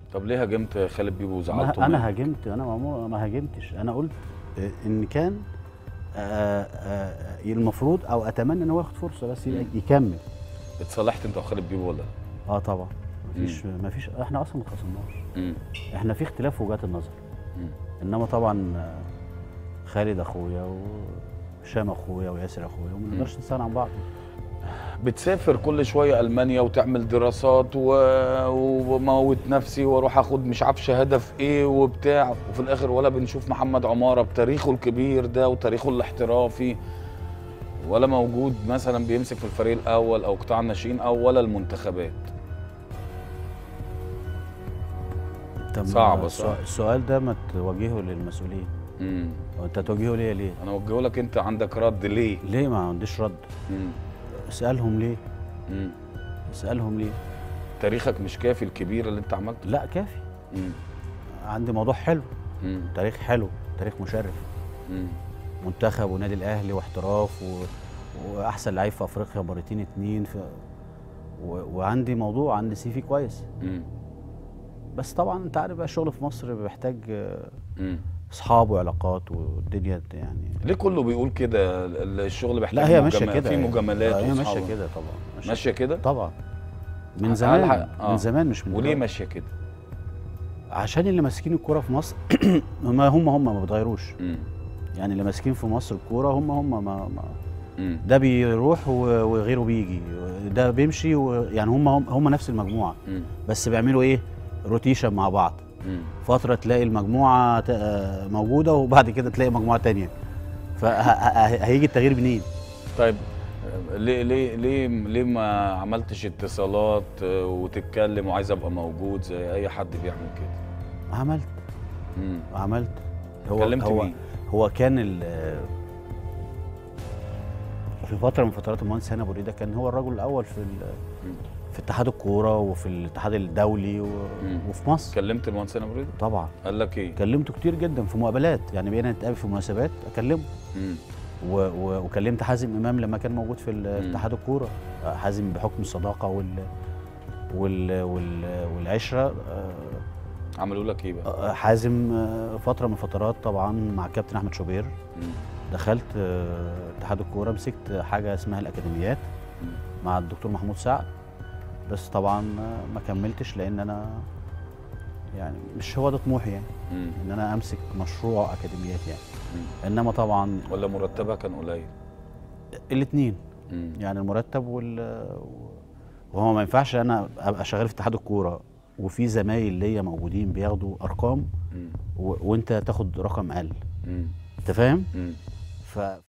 طب ليه هاجمت خالد بيبو وزعلته ما انا منه؟ هاجمت انا ما ما هاجمتش انا قلت آه، ان كان آه، آه، المفروض او اتمنى ان هو ياخد فرصه بس يبقى يكمل اتصالحت انت وخالد بيبو ولا لا؟ اه طبعا مفيش مفيش احنا اصلا ما اتخاصمناش مم. احنا في اختلاف في وجهات النظر مم. انما طبعا آه، خالد اخويا وهشام اخويا وياسر اخويا وما نقدرش نستغنى عن بعض بتسافر كل شويه المانيا وتعمل دراسات و... وموت نفسي واروح اخد مش عارف شهاده في ايه وبتاع وفي الاخر ولا بنشوف محمد عماره بتاريخه الكبير ده وتاريخه الاحترافي ولا موجود مثلا بيمسك في الفريق الاول او قطاع الناشئين او ولا المنتخبات طب صعب، السؤ- صعب. السؤال ده ما توجهه للمسؤولين امم وانت توجهه ليه ليه انا اوجهه لك انت عندك رد ليه ليه ما عنديش رد مم. اسالهم ليه مم. اسالهم ليه تاريخك مش كافي الكبير اللي انت عملته لا كافي مم. عندي موضوع حلو مم. تاريخ حلو تاريخ مشرف مم. منتخب ونادي الاهلي واحتراف و... واحسن لعيب في افريقيا مرتين اتنين في... و... وعندي موضوع عندي سي في كويس مم. بس طبعا انت عارف بقى الشغل في مصر بيحتاج آه، مم. اصحاب وعلاقات والدنيا يعني ليه كله بيقول كده ال- الشغل بيحتاج لا هي ماشيه مجامل- كده في مجاملات آه، هي وأصحاب. ماشيه كده طبعا ماشيه كده طبعا من على زمان الحق- آه. من زمان مش من وليه دلوقتي. ماشيه كده عشان اللي ماسكين الكوره في مصر هم هم هم ما بيتغيروش مم. يعني اللي ماسكين في مصر الكوره هم هم ما, ما مم. ده بيروح و- وغيره بيجي ده بيمشي و... يعني هم هم, هم نفس المجموعه مم. بس بيعملوا ايه روتيشن مع بعض مم. فتره تلاقي المجموعه ت- آه، موجوده وبعد كده تلاقي مجموعه تانية فهيجي التغيير منين طيب آه، ليه ليه ليه ليه ما عملتش اتصالات آه، وتتكلم وعايز ابقى موجود زي اي حد بيعمل كده عملت مم. عملت كلمت هو مين؟ هو كان ال في فتره من فترات المهندس هاني ابو ريده كان هو الرجل الاول في ال- مم. في اتحاد الكوره وفي الاتحاد الدولي و... مم. وفي مصر كلمت المهندس هاني ابو ريده طبعا قال لك ايه كلمته كتير جدا في مقابلات يعني بقينا نتقابل في مناسبات اكلمه مم. و... و... وكلمت حازم امام لما كان موجود في ال- مم. اتحاد الكوره حازم بحكم الصداقه وال وال, وال... والعشره آه، عملوا لك ايه بقى آه، حازم آه، فتره من فترات طبعا مع كابتن احمد شوبير مم. دخلت آه، اتحاد الكوره مسكت حاجه اسمها الاكاديميات مم. مع الدكتور محمود سعد بس طبعا آه، ما كملتش لان انا يعني مش هو ده طموحي يعني مم. ان انا امسك مشروع اكاديميات يعني مم. انما طبعا ولا مرتبها كان قليل الاثنين مم. يعني المرتب وال وهو ما ينفعش انا ابقى شغال في اتحاد الكوره وفي زمايل ليا موجودين بياخدوا ارقام مم. و... وانت تاخد رقم اقل مم. انت فاهم مم. ف